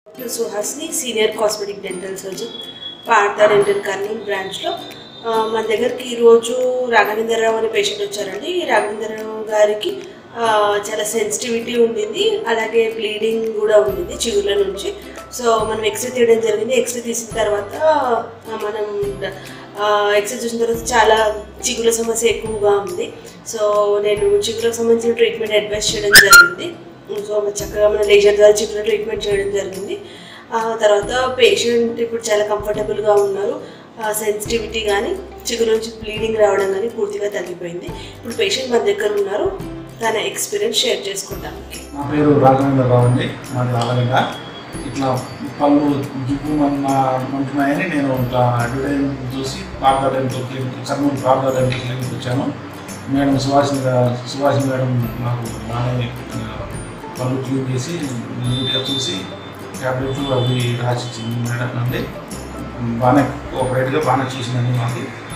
doctor సుహాస్ని senior cosmetic dental surgeon Partha dental కర్నింగ్ బ్రాంచ్లో ఆ, మన దగ్గరికి ఈరోజు రాఘవేంద్రరావు అనే పేషెంట్ వచ్చారండి ఈ రాఘవేంద్రరావు గారికి ఆ, చాలా సెన్సిటివిటీ ఉండింది అలాగే బ్లీడింగ్ కూడా ఉండింది చిగుర్ల నుంచి సో మనం ఎక్స్రే తీయడం జరిగింది ఎక్స్రే తీసిన తర్వాత ఆ, మనం ఎక్స్రే చూసిన తర్వాత చాలా చిగుర్ల సమస్య ఎక్కువగా ఉంది సో నేను చిగుర్లకు సంబంధించిన ట్రీట్మెంట్ అడ్వైస్ చేయడం జరిగింది సో మరి చక్కగా మన లేజర్ ద్వారా చిగురు ట్రీట్మెంట్ చేయడం జరిగింది ఆ తర్వాత పేషెంట్ ఇప్పుడు చాలా కంఫర్టబుల్గా ఉన్నారు సెన్సిటివిటీ కానీ చిగురు నుంచి బ్లీడింగ్ రావడం కానీ పూర్తిగా తగ్గిపోయింది ఇప్పుడు పేషెంట్ మన దగ్గర ఉన్నారు తన ఎక్స్పీరియన్స్ షేర్ చేసుకుంటాను నా పేరు రాఘవేంద్రరావు అండి మాది ఆలగడ్డ ఇట్లా పళ్ళు జిప్పు మన ఉంటున్నాయని నేను ఇట్లా అడ్వర్టైజ్మెంట్ చూసి parlour dental clinic Kurnool parlour dental clinic వచ్చాను మేడం సుభాషిణి గా- సుభాషిణి మేడం నాకు బాగానే ఆ, పళ్ళు క్లీన్ చేసి నీట్గా చూసి ట్యాబ్లెట్లు అవి రాసిచ్చింది మేడం అండి బాగానే కోఆపరేట్గా బాగానే చూసిందండి మాకు